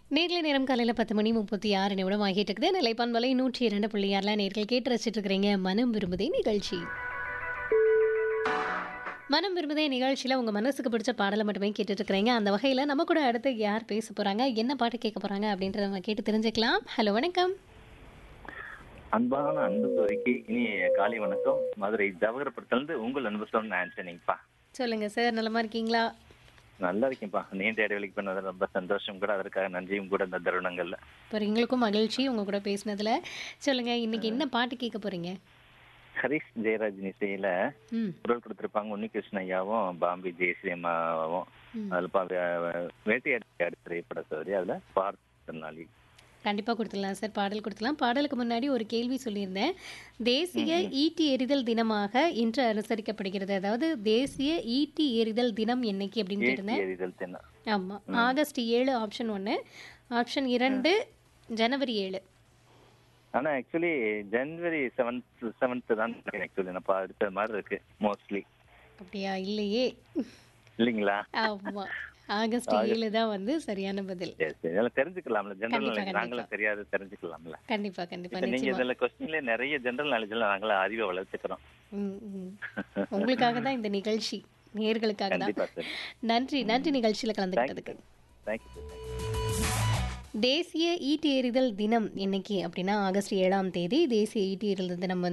நேர்ல நேரம் காலையில் பத்து மணி முப்பத்தி ஆறு நிமிடம் ஆகிட்டு இருக்குது நிலைப்பான் வலை நூற்றி இரண்டு புள்ளி ஆறில் நேர்கள் கேட்டு ரசிச்சுட்டு இருக்கிறீங்க மனம் விரும்புதே நிகழ்ச்சி மனம் விரும்புதே நிகழ்ச்சியில் உங்கள் மனசுக்கு பிடிச்ச பாடலை மட்டுமே கேட்டுட்டு இருக்கிறீங்க அந்த வகையில் நம்ம கூட அடுத்து யார் பேச போகிறாங்க என்ன பாட்டு கேட்க போகிறாங்க அப்படின்றத நம்ம கேட்டு தெரிஞ்சுக்கலாம் ஹலோ வணக்கம் அன்பான அன்பு தோழிக்கு இனிய காலை வணக்கம் மதுரை ஜவஹர்புரத்துலேருந்து உங்கள் அன்பு சொன்ன ஆண்டனிங்கப்பா சொல்லுங்கள் சார் நலமா இருக்கீங்களா நல்லா இருக்கேன்ப்பா நீண்ட இடைவெளிக்கு பண்ணது ரொம்ப சந்தோஷம் கூட அதற்காக நன்றியும் கூட இந்த தருணங்கள்ல இப்போ எங்களுக்கும் மகிழ்ச்சி உங்கள் கூட பேசினதில் சொல்லுங்கள் இன்னைக்கு என்ன பாட்டு கேட்க போகிறீங்க ஹரிஷ் ஜெயராஜ் இசையில ம் குரல் கொடுத்திருப்பாங்க உன்னிகிருஷ்ண ஐயாவும் பாம்பி ஜெயஸ்ரீமாவும் ம். அதுல பா வே- வேட்டையாடி திரைப்பட சோதரி அதுல பார்த்தனாளி கண்டிப்பாக கொடுத்துடலாம் சார் பாடல் கொடுத்துடலாம் பாடலுக்கு முன்னாடி ஒரு கேள்வி சொல்லியிருந்தேன் தேசிய ஈட்டி எறிதல் தினமாக இன்று அனுசரிக்கப்படுகிறது அதாவது தேசிய ஈட்டி எறிதல் தினம் என்னைக்கு அப்படின்னு கேட்டிருந்தேன் எரிதல் தென்ன ஆமாம் ஆகஸ்ட் ஏழு ஆப்ஷன் ஒன்று ஆப்ஷன் இரண்டு ஜனவரி ஏழு ஆனா ஆக்சுவலி ஜனவரி செவன்த் செவன்த் தான் ஆக்சுவலி நான் பா- எடுத்த மாதிரி இருக்கு மோஸ்ட்லி அப்படியா இல்லையே இல்லைங்களா ஆமாம் ஆகஸ்ட் ஏழு தான் வந்து சரியான பதில் சரி சரி அதெல்லாம் தெரிஞ்சுக்கலாம்ல ஜெனரல் கண்டிப்பா, நாலேஜ் நாங்களும் தெரியாது தெரிஞ்சுக்கலாம்ல கண்டிப்பாக கண்டிப்பாக இப்ப நீங்க நிச்சயமா இதுல கொஸ்டின்ல நிறைய ஜெனரல் நாலேஜ்ல நாங்கள அறிவை வளர்த்துக்கிறோம் ம், ம். உங்களுக்காக தான் இந்த நிகழ்ச்சி நேர்களுக்காக தான் கண்டிப்பா சார் நன்றி நன்றி நிகழ்ச்சியில் கலந்துக்கிட்டதுக்கு தேங்க்யூ சார் தேசிய ஈட்டி எறிதல் தினம் என்னைக்கு அப்படின்னா ஆகஸ்ட் ஏழாம் தேதி தேசிய ஈட்டி எறிதல் தினம் வந்து